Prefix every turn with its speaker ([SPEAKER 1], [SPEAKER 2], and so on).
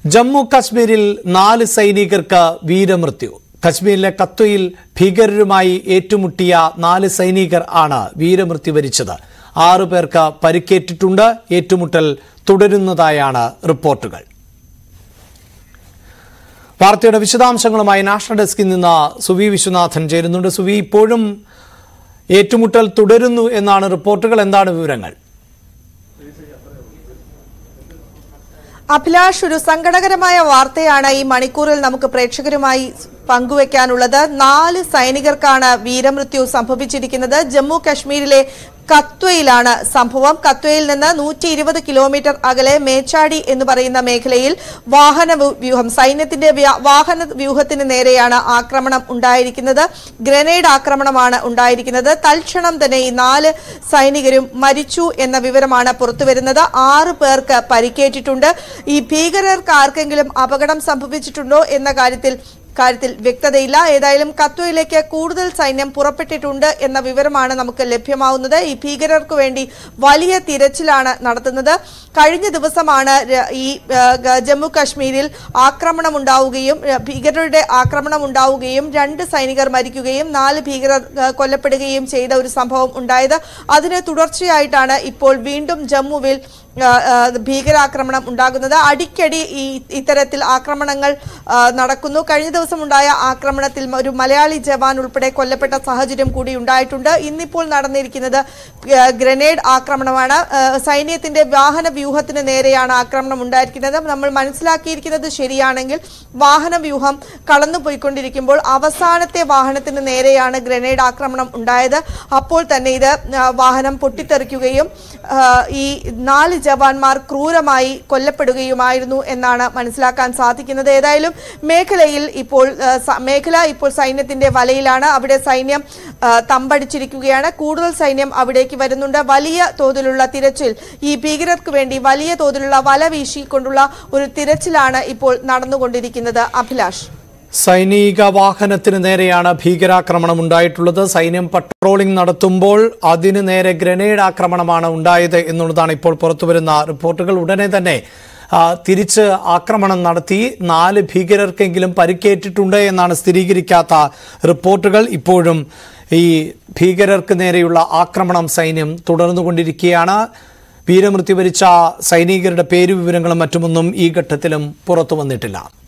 [SPEAKER 1] ജമ്മു കശ്മീരിൽ നാല് സൈനികർക്ക് വീരമൃത്യു കശ്മീരിലെ കത്വയിൽ ഭീകരരുമായി ഏറ്റുമുട്ടിയ നാല് സൈനികർ ആണ് വീരമൃത്യു വരിച്ചത് ആറു പേർക്ക് പരിക്കേറ്റിട്ടുണ്ട് ഏറ്റുമുട്ടൽ തുടരുന്നതായാണ് റിപ്പോർട്ടുകൾ വാർത്തയുടെ വിശദാംശങ്ങളുമായി നാഷണൽ ഡെസ്കിൽ നിന്ന് സുവി വിശ്വനാഥൻ ചേരുന്നുണ്ട് സുവി ഇപ്പോഴും ഏറ്റുമുട്ടൽ തുടരുന്നു എന്നാണ് റിപ്പോർട്ടുകൾ എന്താണ് വിവരങ്ങൾ
[SPEAKER 2] അഭിലാഷ് ഒരു സങ്കടകരമായ വാർത്തയാണ് ഈ മണിക്കൂറിൽ നമുക്ക് പ്രേക്ഷകരുമായി പങ്കുവെക്കാനുള്ളത് നാല് സൈനികർക്കാണ് വീരമൃത്യു സംഭവിച്ചിരിക്കുന്നത് ജമ്മു കശ്മീരിലെ കത്വയിലാണ് സംഭവം കത്വയിൽ നിന്ന് നൂറ്റി ഇരുപത് കിലോമീറ്റർ അകലെ മേച്ചാടി എന്ന് പറയുന്ന മേഖലയിൽ വാഹന വ്യൂഹം- വ്യൂഹം സൈന്യത്തിന്റെ വ്യ- വാഹന വ്യൂഹത്തിന് നേരെയാണ് ആക്രമണം ഉണ്ടായിരിക്കുന്നത് ഗ്രനേഡ് ആക്രമണമാണ് ഉണ്ടായിരിക്കുന്നത് തൽക്ഷണം തന്നെ ഈ നാല് സൈനികരും മരിച്ചു എന്ന വിവരമാണ് പുറത്തുവരുന്നത് ആറ് പേർക്ക് പരിക്കേറ്റിട്ടുണ്ട് ഈ ഭീകരർക്ക് ആർക്കെങ്കിലും അപകടം സംഭവിച്ചിട്ടുണ്ടോ എന്ന കാര്യത്തിൽ കാര്യത്തിൽ വ്യക്തതയില്ല ഏതായാലും കത്വയിലേക്ക് കൂടുതൽ സൈന്യം പുറപ്പെട്ടിട്ടുണ്ട് എന്ന വിവരമാണ് നമുക്ക് ലഭ്യമാവുന്നത് ഈ ഭീകരർക്ക് വേണ്ടി വലിയ തിരച്ചിലാണ് നടത്തുന്നത് കഴിഞ്ഞ ദിവസമാണ് ര- ഈ ആ, ഗ- ജമ്മു കാശ്മീരിൽ ആക്രമണം ഉണ്ടാവുകയും ആ, ഭീകരരുടെ ആക്രമണം ഉണ്ടാവുകയും രണ്ട് സൈനികർ മരിക്കുകയും നാല് ഭീകരർ ആ, കൊല്ലപ്പെടുകയും ചെയ്ത ഒരു സംഭവം ഉണ്ടായത് അതിന് തുടർച്ചയായിട്ടാണ് ഇപ്പോൾ വീണ്ടും ജമ്മുവിൽ ആ, ആ, ഭീകരാക്രമണം ഉണ്ടാകുന്നത് അടിക്കടി ഈ ഇത്തരത്തിൽ ആക്രമണങ്ങൾ ആ, നടക്കുന്നു കഴിഞ്ഞ ദിവസം ഉണ്ടായ ആക്രമണത്തിൽ ഒരു മലയാളി ജവാൻ ഉൾപ്പെടെ കൊല്ലപ്പെട്ട സാഹചര്യം കൂടി ഉണ്ടായിട്ടുണ്ട് ഇന്നിപ്പോൾ നടന്നിരിക്കുന്നത് ആ, ഗ്രനേഡ് ആക്രമണമാണ് ആ, സൈന്യത്തിന്റെ വാഹന വ്യൂഹത്തിന് നേരെയാണ് ആക്രമണം ഉണ്ടായിരിക്കുന്നത് നമ്മൾ മനസ്സിലാക്കിയിരിക്കുന്നത് ശരിയാണെങ്കിൽ വാഹന വ്യൂഹം കടന്നുപോയിക്കൊണ്ടിരിക്കുമ്പോൾ അവസാനത്തെ വാഹനത്തിന് നേരെയാണ് ഗ്രനേഡ് ആക്രമണം ഉണ്ടായത് അപ്പോൾ തന്നെ ഇത് ആ, വാഹനം പൊട്ടിത്തെറിക്കുകയും ആ, ഈ നാല് ജവാന്മാർ ക്രൂരമായി കൊല്ലപ്പെടുകയുമായിരുന്നു എന്നാണ് മനസ്സിലാക്കാൻ സാധിക്കുന്നത് ഏതായാലും മേഖലയിൽ ഇപ്പോൾ ആ, സ- മേഖല ഇപ്പോൾ സൈന്യത്തിന്റെ വലയിലാണ് അവിടെ സൈന്യം ആ, തമ്പടിച്ചിരിക്കുകയാണ് കൂടുതൽ സൈന്യം അവിടേക്ക് വരുന്നുണ്ട് വലിയ തോതിലുള്ള തിരച്ചിൽ ഈ ഭീകരർക്ക് വേണ്ടി വലിയ തോതിലുള്ള വല വീശിക്കൊണ്ടുള്ള ഒരു തിരച്ചിലാണ് ഇപ്പോൾ നടന്നുകൊണ്ടിരിക്കുന്നത് അഭിലാഷ്
[SPEAKER 1] സൈനിക വാഹനത്തിന് നേരെയാണ് ഭീകരാക്രമണം ഉണ്ടായിട്ടുള്ളത് സൈന്യം പട്രോളിംഗ് നടത്തുമ്പോൾ അതിന് നേരെ ഗ്രനേഡ് ആക്രമണമാണ് ഉണ്ടായത് എന്നുള്ളതാണ് ഇപ്പോൾ പുറത്തുവരുന്ന റിപ്പോർട്ടുകൾ ഉടനെ തന്നെ ആ, തിരിച്ച് ആക്രമണം നടത്തി നാല് ഭീകരർക്കെങ്കിലും പരിക്കേറ്റിട്ടുണ്ട് എന്നാണ് സ്ഥിരീകരിക്കാത്ത റിപ്പോർട്ടുകൾ ഇപ്പോഴും ഈ ഭീകരർക്ക് നേരെയുള്ള ആക്രമണം സൈന്യം തുടർന്നുകൊണ്ടിരിക്കുകയാണ് വീരമൃത്യു വരിച്ച സൈനികരുടെ പേരുവിവരങ്ങളും മറ്റുമൊന്നും ഈ ഘട്ടത്തിലും പുറത്തു വന്നിട്ടില്ല